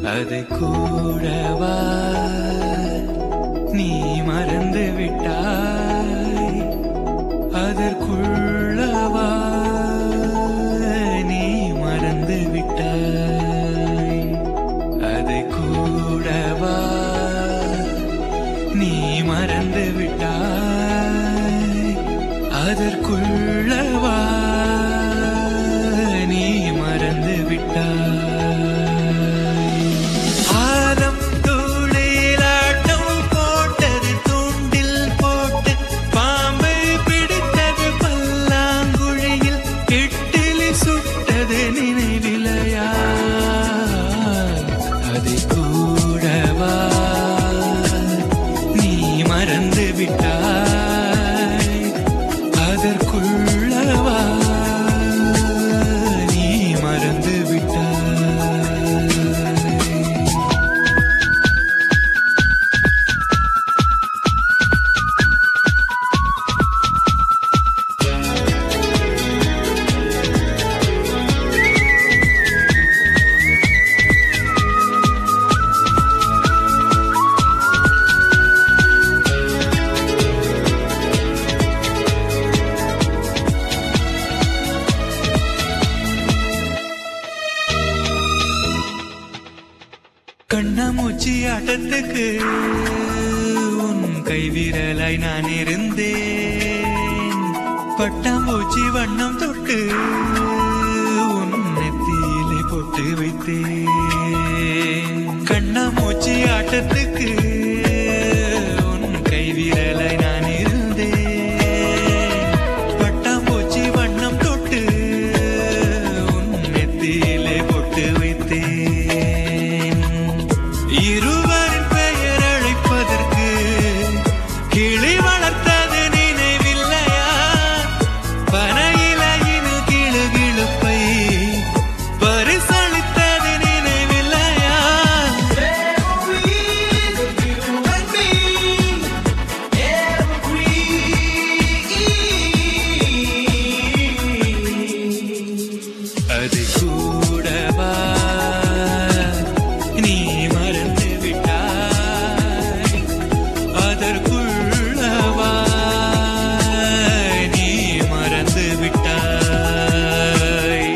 அதை கூடவா நீ மறந்து விட்டாய் அதற்குள்ளவா நீ மறந்து விட்டாய் அதை கூடவா நீ மறந்து விட்டாய் அதற்குள்ளவா நீ மறந்து விட்டாய் ஆலம் தூளிலாட்டம் போட்டது தூண்டில் போட்டு பாம்பை பிடித்தது பல்லாங்குழியில் இட்டிலி சுட்டது நினைவிலையா அதை கூடவா நீ மறந்து விட்டாய் அதற்குள்ளவா நீ மறந்து விட்டாய் கண்ணாமூச்சி ஆட்டத்துக்கு உன் கைவிரலாய் நான் இருந்தேன் பட்டாம்பூச்சி வண்ணம் தொட்டு உன் நெத்தியிலே போட்டு வைத்தேன் கண்ணாமூச்சி ஆட்டத்துக்கு உன் கைவிரலாய் நான் இருந்தேன் பட்டாம்பூச்சி வண்ணம் தொட்டு உன் நெத்தியிலே போட்டு வைத்தேன் இருவரின் பெயர் அழைப்பதற்கு கிளி வளர்த்தது நினைவில்லையா பனையிலையின் கிளு கிளுப்பை பரிசளித்தது நினைவில்லையா அது கூடவா நீ மறந்து விட்டாய் அதற்குள்ளவா நீ மறந்து விட்டாய்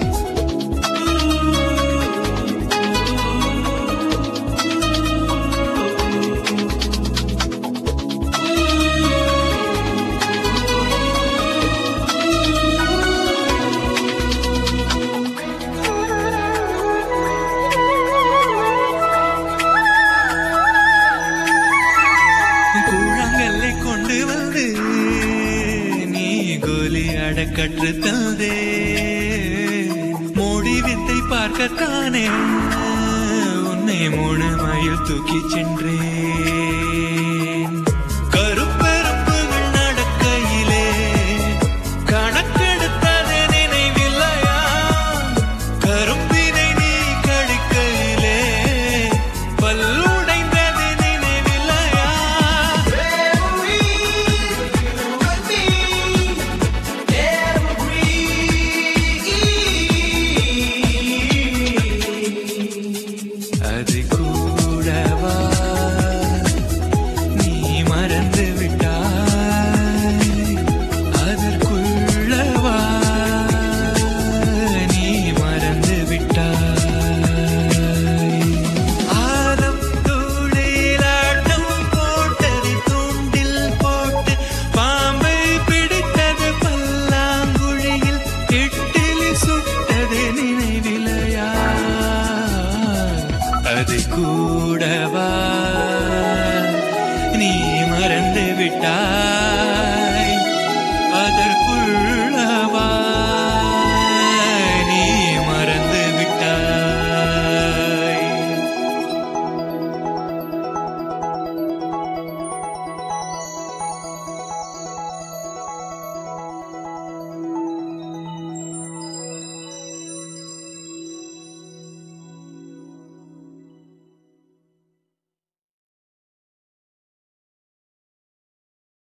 கூழாங்கல்லை கொண்டு வந்து நீ கோலி அட கற்று தந்தே மோடி வித்தை பார்க்கத்தானே உன்னை மூணு மைல் தூக்கி சென்றேன் கருப்பெருப்புகள் நடக்கையிலே கணக்கெடுத்தது நினைவில்லையா கரும்பினை நீ கழிக்கையிலே பல்லுடைந்தது நினைவில்லையா அது கூடவா நீ மறந்து விட்டாய் அதற்குள்ளவா நீ மறந்து விட்டாய் ஆலம் தூளிலாட்டம் போட்டது தூண்டில் போட்டு பாம்பை பிடித்தது பல்லாங்குழியில் இட்டிலி சுட்டது நினைவிலையா அது கூடவா நீ மறந்து விட்டாய்